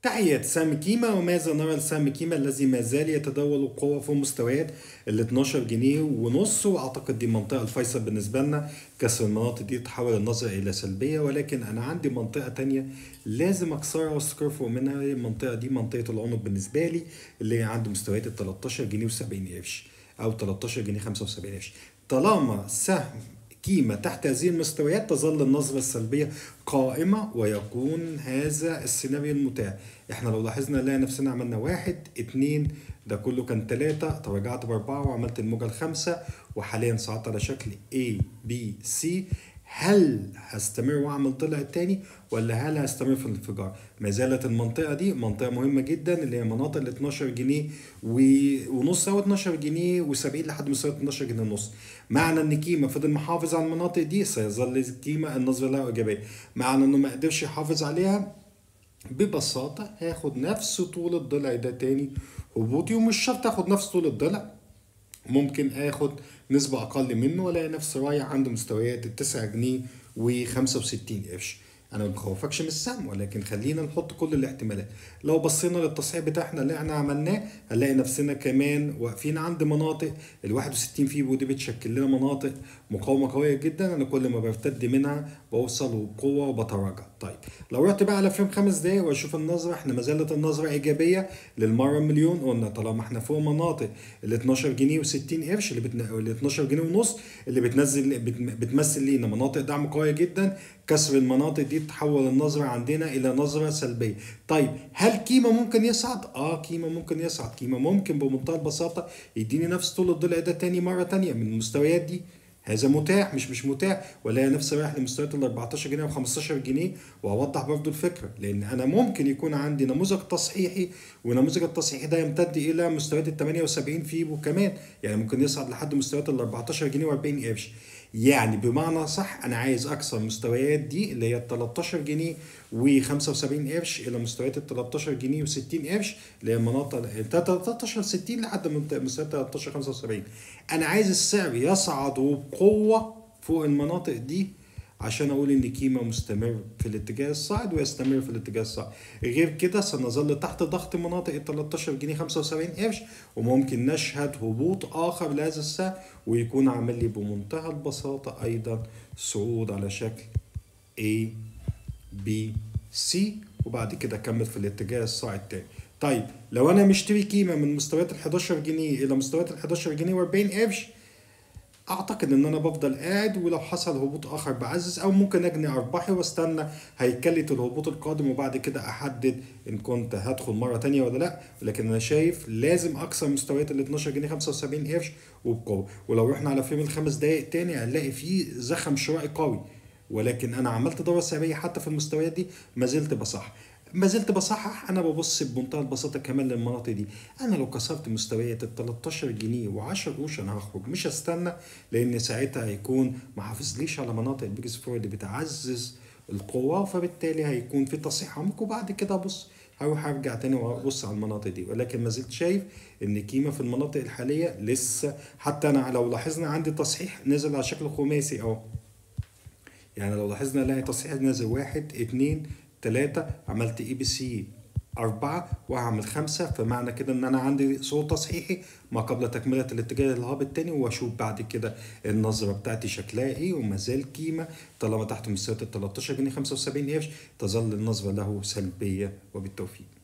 تحيات سهم كيما وماذا نرى لسهم كيما الذي ما زال يتداول القوة في مستويات ال 12 جنيه ونص واعتقد دي منطقة الفيصل بالنسبة لنا كسر المناطق دي تحول النظرة إلى سلبية ولكن أنا عندي منطقة تانية لازم أكسرها واستقر فوق منها المنطقة دي منطقة العنق بالنسبة لي اللي هي عند مستويات ال 13 جنيه و70 قرش أو 13 جنيه 75 قرش طالما سهم قيمة تحت هذه المستويات تظل النظرة السلبية قائمة ويكون هذا السيناريو المتاح احنا لو لاحظنا نلاقي نفسنا عملنا واحد اتنين ده كله كان تلاتة تراجعت بأربعة وعملت الموجة الخامسة وحاليا صعدت على شكل A B C هل هستمر واعمل ضلع تاني ولا هل هستمر في الانفجار ما زالت المنطقه دي منطقه مهمه جدا اللي هي مناطق ال 12 جنيه ونص او 12 جنيه و70 لحد مستوى 12 جنيه ونص معنى ان كيما فضل محافظ على المناطق دي سيظل كيما النظره له ايجابيه معنى انه ما قدرش يحافظ عليها ببساطه هاخد نفس طول الضلع ده تاني هبوطي ومش شرط اخد نفس طول الضلع ممكن اخد نسبة اقل منه والاقي نفسي رايح عند مستويات التسعة جنيه وخمسة وستين قرش انا ما بخوفكش من السهم ولكن خلينا نحط كل الاحتمالات لو بصينا للتصحيح بتاعنا اللي احنا عملناه هنلاقي نفسنا كمان واقفين عند مناطق ال 61 فيبو دي بتشكل لنا مناطق مقاومه قويه جدا انا كل ما برتد منها بوصل بقوه وبتراجع طيب لو رحت بقى على فريم خمس دقايق واشوف النظره احنا ما زالت النظره ايجابيه للمره المليون قلنا طالما احنا فوق مناطق ال 12 جنيه و60 قرش اللي بتن... ال 12 جنيه ونص اللي بتنزل بت... بتمثل لينا مناطق دعم قويه جدا كسر المناطق دي تحول النظره عندنا الى نظره سلبيه طيب هل كيما ممكن يصعد اه كيما ممكن يصعد كيما ممكن بمنتهى البساطه يديني نفس طول الضلع ده تاني مره تانيه من المستويات دي هذا متاح مش مش متاح ولا نفسي رايح لمستويات ال 14 جنيه او 15 جنيه وهوضح برضو الفكره لان انا ممكن يكون عندي نموذج تصحيحي ونموذج التصحيحي ده يمتد الى مستويات ال 78 فيبو كمان يعني ممكن يصعد لحد مستويات ال 14 جنيه و40 قرش يعني بمعنى صح انا عايز اكسر المستويات دي اللي هي 13 جنيه و75 قرش الى مستويات ال 13 جنيه و60 قرش اللي هي مناطق 13 60 لحد مستويات 13 75 انا عايز السعر يصعد وبقوه فوق المناطق دي عشان اقول ان كيما مستمر في الاتجاه الصاعد ويستمر في الاتجاه الصاعد غير كده سنظل تحت ضغط مناطق ال 13 جنيه 75 قرش وممكن نشهد هبوط اخر لهذا السهم ويكون عامل لي بمنتهى البساطه ايضا صعود على شكل A B C وبعد كده اكمل في الاتجاه الصاعد تاني طيب لو انا مشتري قيمه من مستويات ال 11 جنيه الى مستويات ال 11 جنيه و40 قرش اعتقد ان انا بفضل قاعد ولو حصل هبوط اخر بعزز او ممكن اجني ارباحي واستنى هيكلة الهبوط القادم وبعد كده احدد ان كنت هدخل مره تانية ولا لا ولكن انا شايف لازم اكسر مستويات ال 12 جنيه 75 قرش وبقوه ولو رحنا على فريم الخمس دقايق تاني هنلاقي فيه زخم شرائي قوي ولكن انا عملت دوره سعريه حتى في المستويات دي ما زلت بصح ما زلت بصحح انا ببص بمنتهى البساطه كمان للمناطق دي انا لو كسرت مستويات ال 13 جنيه و10 قروش انا هخرج مش هستنى لان ساعتها هيكون ما حافظليش على مناطق البيجز فور اللي بتعزز القوه فبالتالي هيكون في تصحيح عمق وبعد كده ابص هروح ارجع تاني وابص على المناطق دي ولكن ما زلت شايف ان كيما في المناطق الحاليه لسه حتى انا لو لاحظنا عندي تصحيح نزل على شكل خماسي اهو يعني لو لاحظنا الاقي تصحيح نازل واحد اتنين تلاتة عملت اي بي سي أربعة وهعمل خمسة فمعنى كده إن أنا عندي صوت تصحيحي ما قبل تكملة الاتجاه الهابط التاني وأشوف بعد كده النظرة بتاعتي شكلها إيه وما زال قيمة طالما تحت مستويات ال 13 جنيه 75 قرش تظل النظرة له سلبية وبالتوفيق